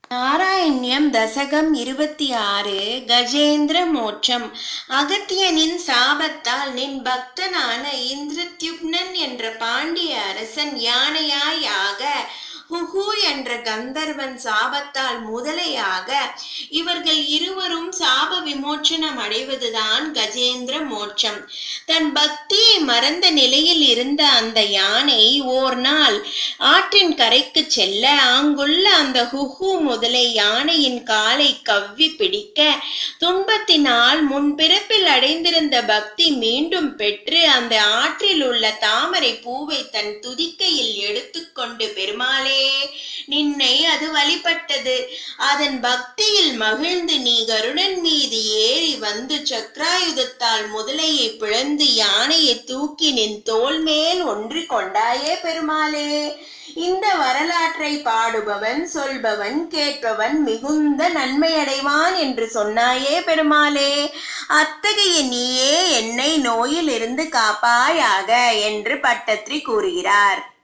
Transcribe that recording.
நாராயண்யம் தசகம் இருபத்தி ஆறு கஜேந்திர மோட்சம் அகத்தியனின் சாபத்தால் நின் பக்தனான இந்திரத்யுப்னன் என்ற பாண்டிய அரசன் யானையாய் ஆக ஹுஹு என்ற கந்தர்வன் சாபத்தால் முதலையாக இவர்கள் இருவரும் சாப விமோச்சனம் அடைவதுதான் கஜேந்திர மோட்சம் தன் பக்தியை மறந்த நிலையில் இருந்த அந்த யானை ஓர் நாள் ஆற்றின் கரைக்கு செல்ல அங்குள்ள அந்த ஹுஹு முதலை யானையின் காலை கவ்வி பிடிக்க துன்பத்தினால் முன்பிறப்பில் அடைந்திருந்த பக்தி மீண்டும் பெற்று அந்த ஆற்றில் உள்ள தாமரை பூவை தன் துதிக்கையில் எடுத்துக்கொண்டு பெருமாளே நின்னை அது வழிபட்டது அதன் பக்தியில் மகிழ்ந்து நீ கருடன் மீது ஏறி வந்து சக்ராயுதத்தால் முதலையை பிளந்து யானையை தூக்கி நின் தோல் மேல் ஒன்றி கொண்டாயே பெருமாளே இந்த வரலாற்றை பாடுபவன் சொல்பவன் கேட்பவன் மிகுந்த நன்மையடைவான் என்று சொன்னாயே பெருமாளே அத்தகைய நீயே என்னை நோயிலிருந்து காப்பாயாக என்று பட்டத்ரி கூறுகிறார்